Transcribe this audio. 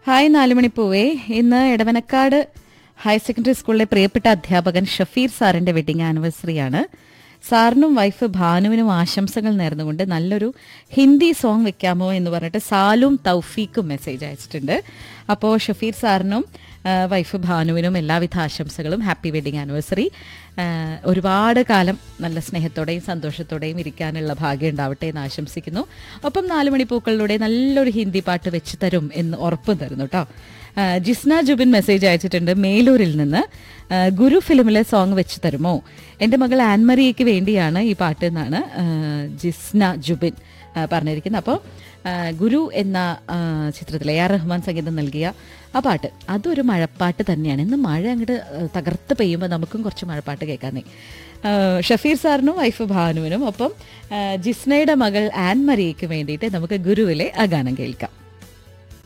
hi നാലുമണിപ്പൂവേ ഇന്ന് Edavanakkad higher secondary സ്കൂളിലെ പ്രിയപ്പെട്ട അധ്യാപകൻ ഷഫീർ സാറിന്റെ വെഡിങ് ആനിവേഴ്സറിയാണ് സാറിനും വൈഫ് ഭാനുവിനും ആശംസകൾ നേർന്നുകൊണ്ട് നല്ലൊരു ഹിന്ദി സോങ് വെക്കാമോ എന്ന് പറഞ്ഞിട്ട് സാലും തൗഫീഖും മെസ്സേജ് അയച്ചിട്ടുണ്ട് അപ്പോൾ ഷഫീർ സാറിനും ആ, വൈഫ് ഭാനുവിനും എല്ലാവിധ ആശംസകളും ഹാപ്പി വെഡിങ് ആനിവേഴ്സറി ആ, ഒരുപാട് കാലം നല്ല സ്നേഹത്തോടെയും സന്തോഷത്തോടെയും ഇരിക്കാനുള്ള ഭാഗ്യം ഉണ്ടാവട്ടെ എന്ന് ആശംസിക്കുന്നു ഒപ്പം നാല് മണിപ്പൂക്കളിലൂടെ നല്ലൊരു ഹിന്ദി പാട്ട് വെച്ച് തരും എന്ന് ഉറപ്പ് തരുന്നു കേട്ടോ ആ, ജിസ്ന ജുബിൻ മെസ്സേജ് അയച്ചിട്ടുണ്ട് മേലൂരിൽ നിന്ന് ആ, ഗുരു ഫിലിമിലെ സോങ് വെച്ച് തരുമോ എൻ്റെ മകൾ ആൻമറിയയ്ക്ക് വേണ്ടിയാണ് ഈ പാട്ട് എന്നാണ് ആ, ജിസ്ന ജുബിൻ ആ, പറഞ്ഞിരിക്കുന്നത് അപ്പോൾ ആ, ഗുരു എന്ന ആ, ചിത്രത്തിൽ എ ആർ റഹ്മാൻ സംഗീതം നൽകിയ ആ പാട്ട് അതൊരു മഴപ്പാട്ട് തന്നെയാണ് ഇന്ന് മഴ അങ്ങോട്ട് തകർത്ത് പെയ്യുമ്പോൾ നമുക്കും കുറച്ച് മഴപ്പാട്ട് കേൾക്കാന്നേ ആ, ഷഫീർ സാറിനും വൈഫ് ഭാനുവിനും ഒപ്പം ആ, ജിസ്നയുടെ മകൾ ആൻ മരിയയ്ക്ക് വേണ്ടിയിട്ട് നമുക്ക് ഗുരുവിലെ ആ ഗാനം കേൾക്കാം